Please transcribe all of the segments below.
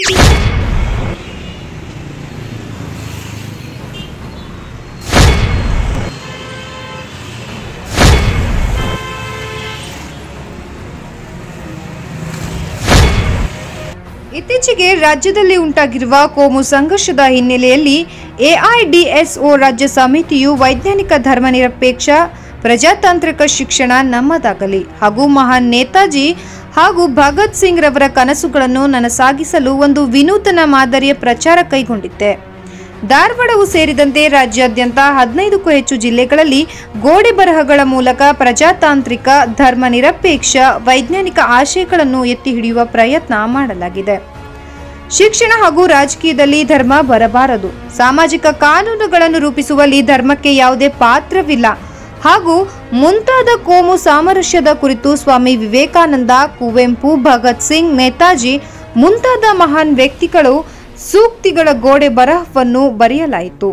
ಇತ್ತೀಚೆಗೆ ರಾಜ್ಯದಲ್ಲಿ ಉಂಟಾಗಿರುವ ಕೋಮು ಸಂಘರ್ಷದ ಹಿನ್ನೆಲೆಯಲ್ಲಿ ಎಐಡಿಎಸ್ಒ ರಾಜ್ಯ ಸಮಿತಿಯು ವೈಜ್ಞಾನಿಕ ಧರ್ಮನಿರಪೇಕ್ಷ ಪ್ರಜಾತಾಂತ್ರಿಕ ಶಿಕ್ಷಣ ನಮ್ಮದಾಗಲಿ ಹಾಗೂ ಮಹಾನ್ ನೇತಾಜಿ ಹಾಗೂ ಭಗತ್ ಸಿಂಗ್ ರವರ ಕನಸುಗಳನ್ನು ನನಸಾಗಿಸಲು ಒಂದು ವಿನೂತನ ಮಾದರಿಯ ಪ್ರಚಾರ ಕೈಗೊಂಡಿದ್ದೆ ಧಾರವಾಡವು ಸೇರಿದಂತೆ ರಾಜ್ಯಾದ್ಯಂತ ಹದಿನೈದಕ್ಕೂ ಹೆಚ್ಚು ಜಿಲ್ಲೆಗಳಲ್ಲಿ ಗೋಡೆ ಬರಹಗಳ ಮೂಲಕ ಪ್ರಜಾತಾಂತ್ರಿಕ ಧರ್ಮನಿರಪೇಕ್ಷ ವೈಜ್ಞಾನಿಕ ಆಶಯಗಳನ್ನು ಎತ್ತಿ ಹಿಡಿಯುವ ಪ್ರಯತ್ನ ಮಾಡಲಾಗಿದೆ ಶಿಕ್ಷಣ ಹಾಗೂ ರಾಜಕೀಯದಲ್ಲಿ ಧರ್ಮ ಬರಬಾರದು ಸಾಮಾಜಿಕ ಕಾನೂನುಗಳನ್ನು ರೂಪಿಸುವಲ್ಲಿ ಧರ್ಮಕ್ಕೆ ಯಾವುದೇ ಪಾತ್ರವಿಲ್ಲ ಹಾಗೂ ಮುಂತಾದ ಕೋಮು ಸಾಮರಸ್ಯದ ಕುರಿತು ಸ್ವಾಮಿ ವಿವೇಕಾನಂದ ಕುವೆಂಪು ಭಗತ್ ಸಿಂಗ್ ನೇತಾಜಿ ಮುಂತಾದ ಮಹಾನ್ ವ್ಯಕ್ತಿಗಳು ಸೂಕ್ತಿಗಳ ಗೋಡೆ ಬರಹವನ್ನು ಬರೆಯಲಾಯಿತು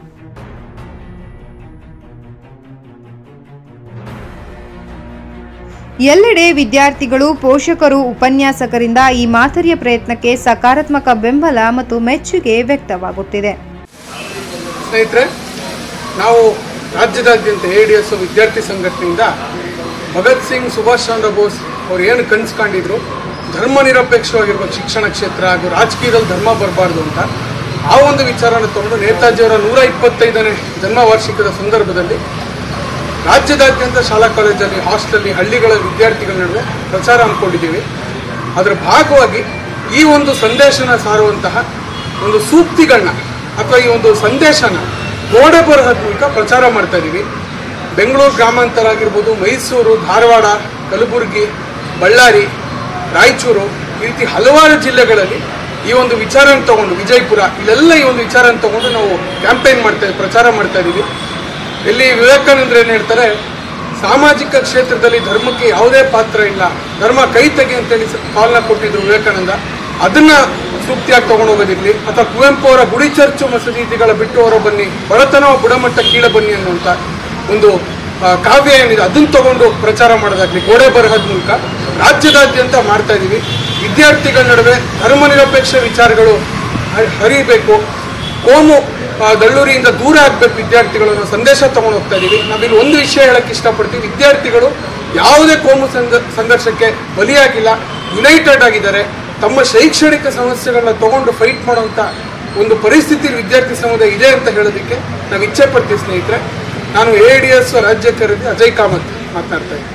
ಎಲ್ಲೆಡೆ ವಿದ್ಯಾರ್ಥಿಗಳು ಪೋಷಕರು ಉಪನ್ಯಾಸಕರಿಂದ ಈ ಮಾದರಿಯ ಪ್ರಯತ್ನಕ್ಕೆ ಸಕಾರಾತ್ಮಕ ಬೆಂಬಲ ಮತ್ತು ಮೆಚ್ಚುಗೆ ವ್ಯಕ್ತವಾಗುತ್ತಿದೆ ಸ್ನೇಹಿತರೆ ನಾವು ರಾಜ್ಯದಾದ್ಯಂತ ಎ ಡಿ ಎಸ್ ವಿದ್ಯಾರ್ಥಿ ಸಂಘಟನೆಯಿಂದ ಭಗತ್ ಸಿಂಗ್ ಸುಭಾಷ್ ಚಂದ್ರ ಬೋಸ್ ಅವ್ರು ಏನು ಕನಸು ಕಂಡಿದ್ರು ಧರ್ಮ ನಿರಪೇಕ್ಷವಾಗಿರ್ಬೇಕು ಶಿಕ್ಷಣ ಕ್ಷೇತ್ರ ಹಾಗೂ ರಾಜಕೀಯದಲ್ಲಿ ಧರ್ಮ ಬರಬಾರ್ದು ಅಂತ ಆ ಒಂದು ವಿಚಾರನ ತಗೊಂಡು ನೇತಾಜಿಯವರ ನೂರ ಇಪ್ಪತ್ತೈದನೇ ಜನ್ಮ ವಾರ್ಷಿಕದ ಸಂದರ್ಭದಲ್ಲಿ ರಾಜ್ಯದಾದ್ಯಂತ ಶಾಲಾ ಕಾಲೇಜಲ್ಲಿ ಹಾಸ್ಟೆಲಲ್ಲಿ ಹಳ್ಳಿಗಳ ವಿದ್ಯಾರ್ಥಿಗಳ ನಡುವೆ ಪ್ರಚಾರ ಹಮ್ಮಿಕೊಂಡಿದ್ದೀವಿ ಅದರ ಭಾಗವಾಗಿ ಈ ಒಂದು ಸಂದೇಶನ ಸಾರುವಂತಹ ಒಂದು ಸೂಕ್ತಿಗಳನ್ನ ಅಥವಾ ಈ ಒಂದು ಸಂದೇಶನ ಗೋಡೆ ಬರಹದ ಮೂಲಕ ಪ್ರಚಾರ ಮಾಡ್ತಾ ಇದ್ದೀವಿ ಬೆಂಗಳೂರು ಗ್ರಾಮಾಂತರ ಆಗಿರ್ಬೋದು ಮೈಸೂರು ಧಾರವಾಡ ಕಲಬುರಗಿ ಬಳ್ಳಾರಿ ರಾಯಚೂರು ಈ ರೀತಿ ಹಲವಾರು ಜಿಲ್ಲೆಗಳಲ್ಲಿ ಈ ಒಂದು ವಿಚಾರನ ತಗೊಂಡು ವಿಜಯಪುರ ಇಲ್ಲೆಲ್ಲ ಈ ಒಂದು ವಿಚಾರನ ತಗೊಂಡು ನಾವು ಕ್ಯಾಂಪೇನ್ ಮಾಡ್ತಾ ಪ್ರಚಾರ ಮಾಡ್ತಾ ಇದ್ದೀವಿ ಇಲ್ಲಿ ವಿವೇಕಾನಂದರು ಏನು ಹೇಳ್ತಾರೆ ಸಾಮಾಜಿಕ ಕ್ಷೇತ್ರದಲ್ಲಿ ಧರ್ಮಕ್ಕೆ ಯಾವುದೇ ಪಾತ್ರ ಇಲ್ಲ ಧರ್ಮ ಕೈ ತೆಗೆ ಅಂತೇಳಿ ಸ- ಕಾಲ್ನ ಕೊಟ್ಟಿದ್ರು ವಿವೇಕಾನಂದ ಅದನ್ನ ಸೂಕ್ತಿಯಾಗಿ ತಗೊಂಡು ಹೋಗೋದಿರ್ಲಿ ಅಥವಾ ಕುವೆಂಪು ಅವರ ಗುಡಿ ಚರ್ಚು ಮಸೀದಿಗಳ ಬಿಟ್ಟು ಹೊರ ಬನ್ನಿ ಬಡತನ ಬುಡಮಟ್ಟ ಕೀಳ ಬನ್ನಿ ಅನ್ನುವಂಥ ಒಂದು ಆ, ಕಾವ್ಯ ಏನಿದೆ ಅದನ್ನ ತಗೊಂಡು ಪ್ರಚಾರ ಮಾಡೋದಾಗ್ಲಿ ಗೋಡೆ ಬರಹದ ಮೂಲಕ ರಾಜ್ಯದಾದ್ಯಂತ ಮಾಡ್ತಾ ಇದೀವಿ ವಿದ್ಯಾರ್ಥಿಗಳ ನಡುವೆ ಧರ್ಮನಿರಪೇಕ್ಷ ವಿಚಾರಗಳು ಹ- ಹರಿಬೇಕು ಕೋಮು ಆ, ದಳ್ಳೂರಿಯಿಂದ ದೂರ ಆಗ್ಬೇಕು ವಿದ್ಯಾರ್ಥಿಗಳು ಅನ್ನೋ ಸಂದೇಶ ತಗೊಂಡು ಹೋಗ್ತಾ ಇದೀವಿ ನಾವಿಲ್ಲಿ ಒಂದು ವಿಷಯ ಹೇಳಕ್ ಇಷ್ಟಪಡ್ತೀವಿ ವಿದ್ಯಾರ್ಥಿಗಳು ಯಾವುದೇ ಕೋಮು ಸಂಘ- ಸಂಘರ್ಷಕ್ಕೆ ಬಲಿಯಾಗಿಲ್ಲ ಯುನೈಟೆಡ್ ಆಗಿದ್ದಾರೆ ತಮ್ಮ ಶೈಕ್ಷಣಿಕ ಸಮಸ್ಯೆಗಳನ್ನ ತಗೊಂಡು ಫೈಟ್ ಮಾಡುವಂತ ಒಂದು ಪರಿಸ್ಥಿತಿ ವಿದ್ಯಾರ್ಥಿ ಸಮುದಾಯ ಇದೆ ಅಂತ ಹೇಳೋದಕ್ಕೆ ನಾವು ಇಚ್ಛೆ ಪಡ್ತೀವಿ ಸ್ನೇಹಿತರೆ ನಾನು ಎ ಡಿ ಎಸ್ ರಾಜ್ಯ ಕರೆದಿ ಅಜಯ್ ಕಾಮತ್ ಮಾತನಾಡ್ತಾ ಇದ್ದೀನಿ